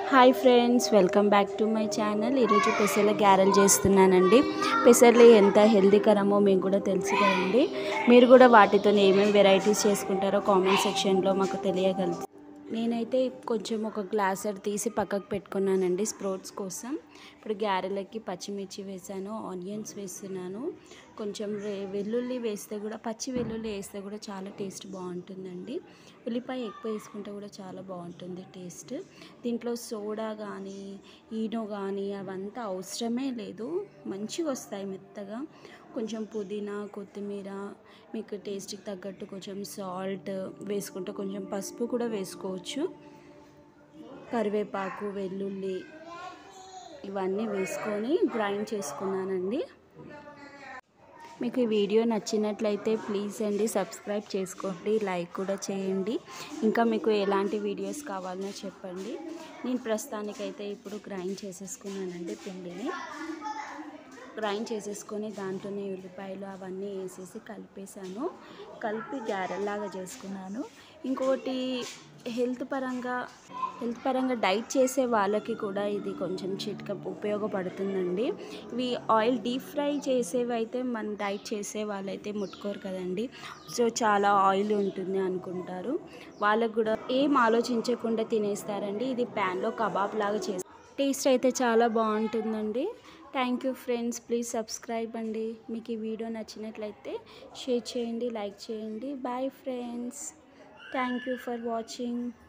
hi friends welcome back to my channel ఈరోజు పెసర్ల గ్యారెల్ చేస్తున్నానండి పెసర్లు ఎంత హెల్దీకరమో మీకు కూడా తెలుసు కదండి మీరు కూడా వాటితో ఏమేమి వెరైటీస్ చేసుకుంటారో కామెంట్ సెక్షన్లో మాకు తెలియగలదు నేనైతే కొంచెం ఒక గ్లాసర్ తీసి పక్కకు పెట్టుకున్నానండి స్ప్రోట్స్ కోసం ఇప్పుడు గ్యారెలకి పచ్చిమిర్చి వేసాను ఆనియన్స్ వేస్తున్నాను కొంచెం రే వెల్లుల్లి వేస్తే కూడా పచ్చి వెల్లుల్లి వేస్తే కూడా చాలా టేస్ట్ బాగుంటుందండి ఉల్లిపాయ ఎక్కువ వేసుకుంటే కూడా చాలా బాగుంటుంది టేస్ట్ దీంట్లో సోడా కానీ ఈనో కానీ అవంతా అవసరమే లేదు మంచిగా వస్తాయి మెత్తగా కొంచెం పుదీనా కొత్తిమీర మీకు టేస్ట్కి తగ్గట్టు కొంచెం సాల్ట్ వేసుకుంటే కొంచెం పసుపు కూడా వేసుకోవచ్చు కరివేపాకు వెల్లుల్లి ఇవన్నీ వేసుకొని గ్రైండ్ చేసుకున్నానండి మీకు ఈ వీడియో నచ్చినట్లయితే ప్లీజ్ అండి సబ్స్క్రైబ్ చేసుకోండి లైక్ కూడా చేయండి ఇంకా మీకు ఎలాంటి వీడియోస్ కావాలనో చెప్పండి నేను ప్రస్తుతానికైతే ఇప్పుడు గ్రైండ్ చేసేసుకున్నానండి పిండిని గ్రైండ్ చేసేసుకొని దాంట్లోనే ఉల్లిపాయలు అవన్నీ వేసేసి కలిపేసాను కలిపి గ్యారెల్లాగా చేసుకున్నాను ఇంకోటి హెల్త్ పరంగా హెల్త్ పరంగా డైట్ చేసే వాళ్ళకి కూడా ఇది కొంచెం చిట్క ఉపయోగపడుతుందండి ఇవి ఆయిల్ డీప్ ఫ్రై చేసేవి అయితే మన డైట్ చేసే వాళ్ళైతే ముట్టుకోరు కదండి సో చాలా ఆయిల్ ఉంటుంది అనుకుంటారు వాళ్ళకు కూడా ఏం ఆలోచించకుండా తినేస్తారండి ఇది ప్యాన్లో కబాబ్ లాగా చేసి టేస్ట్ అయితే చాలా బాగుంటుందండి thank you friends please subscribe అండి మీకు ఈ వీడియో నచ్చినట్లయితే షేర్ చేయండి లైక్ చేయండి bye friends thank you for watching